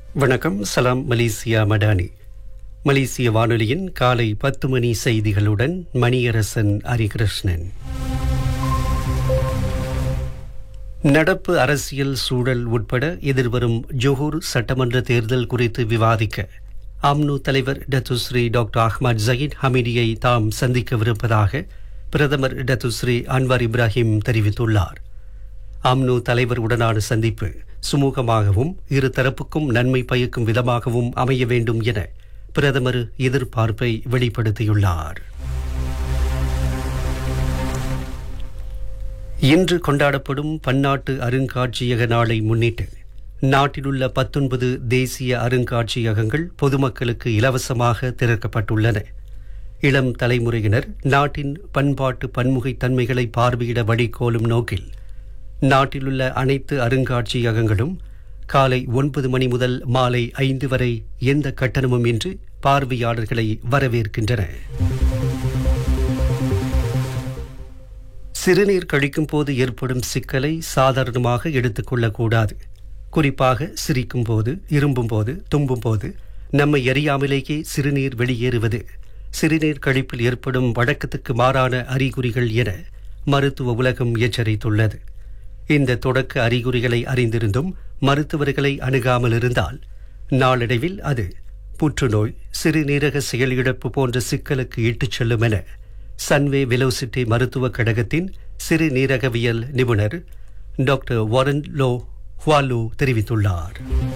வணக்கம் சலாம் மலேசியா மடானி மலேசிய வானொலியின் காலை பத்து மணி செய்திகளுடன் மணியரசன் ஹரிகிருஷ்ணன் நடப்பு அரசியல் சூழல் உட்பட எதிர்வரும் ஜொஹூர் சட்டமன்ற தேர்தல் குறித்து விவாதிக்க அம்னு தலைவர் டத்துஸ்ரீ டாக்டர் அஹ்மத் ஜயீத் ஹமீடியை தாம் சந்திக்கவிருப்பதாக பிரதமர் டத்துஸ்ரீ அன்வர் இப்ராஹிம் தெரிவித்துள்ளார் அம்னு தலைவர் உடனான சந்திப்பு சுமூகமாகவும் இரு தரப்புக்கும் நன்மை பயக்கும் விதமாகவும் அமைய வேண்டும் என பிரதமர் எதிர்பார்ப்பை வெளிப்படுத்தியுள்ளார் இன்று கொண்டாடப்படும் பன்னாட்டு அருங்காட்சியக நாளை முன்னிட்டு நாட்டிலுள்ள பத்தொன்பது தேசிய அருங்காட்சியகங்கள் பொதுமக்களுக்கு இலவசமாக திறக்கப்பட்டுள்ளன இளம் தலைமுறையினர் நாட்டின் பண்பாட்டு பன்முகைத்தன்மைகளை பார்வையிட வழிகோலும் நோக்கில் நாட்டிலுள்ள அனைத்து அருங்காட்சியகங்களும் காலை ஒன்பது மணி முதல் மாலை ஐந்து வரை எந்த கட்டணமும் இன்றி பார்வையாளர்களை வரவேற்கின்றன சிறுநீர் கழிக்கும் போது ஏற்படும் சிக்கலை சாதாரணமாக எடுத்துக்கொள்ளக்கூடாது குறிப்பாக சிரிக்கும் போது இரும்பும் போது தும்பும் போது நம்மை எறியாமலேயே சிறுநீர் வெளியேறுவது சிறுநீர் கழிப்பில் ஏற்படும் வழக்கத்துக்கு மாறான அறிகுறிகள் என மருத்துவ உலகம் எச்சரித்துள்ளது இந்த தொடக்க அறிகுறிகளை அறிந்திருந்தும் மருத்துவர்களை அணுகாமல் இருந்தால் நாளடைவில் அது புற்றுநோய் சிறுநீரக செயலிழப்பு போன்ற சிக்கலுக்கு இட்டுச் செல்லும் என சன்வே வெலோசிட்டி மருத்துவக் கழகத்தின் சிறுநீரகவியல் நிபுணர் டாக்டர் வாரன் லோ ஹுவாலு தெரிவித்துள்ளார்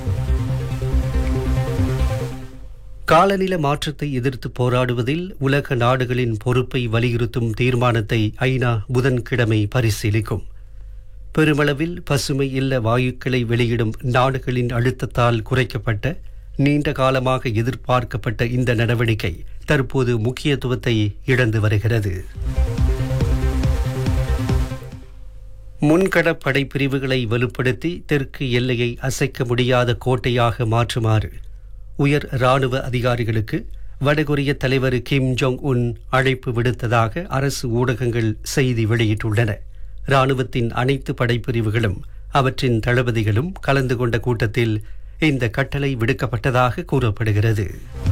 காலநில மாற்றத்தை எதிர்த்து போராடுவதில் உலக நாடுகளின் பொறுப்பை வலியுறுத்தும் தீர்மானத்தை ஐநா புதன்கிழமை பரிசீலிக்கும் பெருமளவில் பசுமை இல்ல வாயுக்களை வெளியிடும் நாடுகளின் அழுத்தத்தால் குறைக்கப்பட்ட நீண்ட காலமாக எதிர்பார்க்கப்பட்ட இந்த நடவடிக்கை தற்போது முக்கியத்துவத்தை இழந்து வருகிறது முன்கட படைப்பிரிவுகளை வலுப்படுத்தி தெற்கு எல்லையை அசைக்க முடியாத கோட்டையாக மாற்றுமாறு உயர் ராணுவ அதிகாரிகளுக்கு வடகொரிய தலைவர் கிம் ஜோங் உன் அழைப்பு விடுத்ததாக அரசு ஊடகங்கள் செய்தி வெளியிட்டுள்ளன ராணுவத்தின் அனைத்து படைப்பிரிவுகளும் அவற்றின் தளபதிகளும் கலந்து கொண்ட கூட்டத்தில் இந்த கட்டளை விடுக்கப்பட்டதாக கூறப்படுகிறது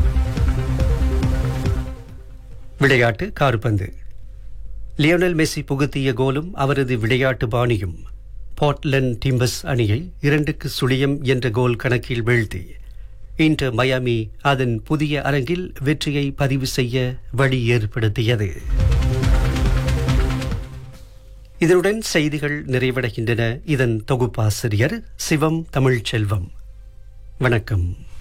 விளையாட்டு கார்பந்து லியோனல் மெஸ்ஸி புகுத்திய கோலும் அவரது விளையாட்டு பாணியும் போர்ட்லண்ட் டிம்பஸ் அணியை இரண்டுக்கு சுழியம் என்ற கோல் கணக்கில் வீழ்த்தி இன்று மயாமி அதன் புதிய அரங்கில் வெற்றியை பதிவு செய்ய வழி ஏற்படுத்தியது இதனுடன் செய்திகள் நிறைவடைகின்றன இதன் தொகுப்பாசிரியர் சிவம் தமிழ்ச்செல்வம் வணக்கம்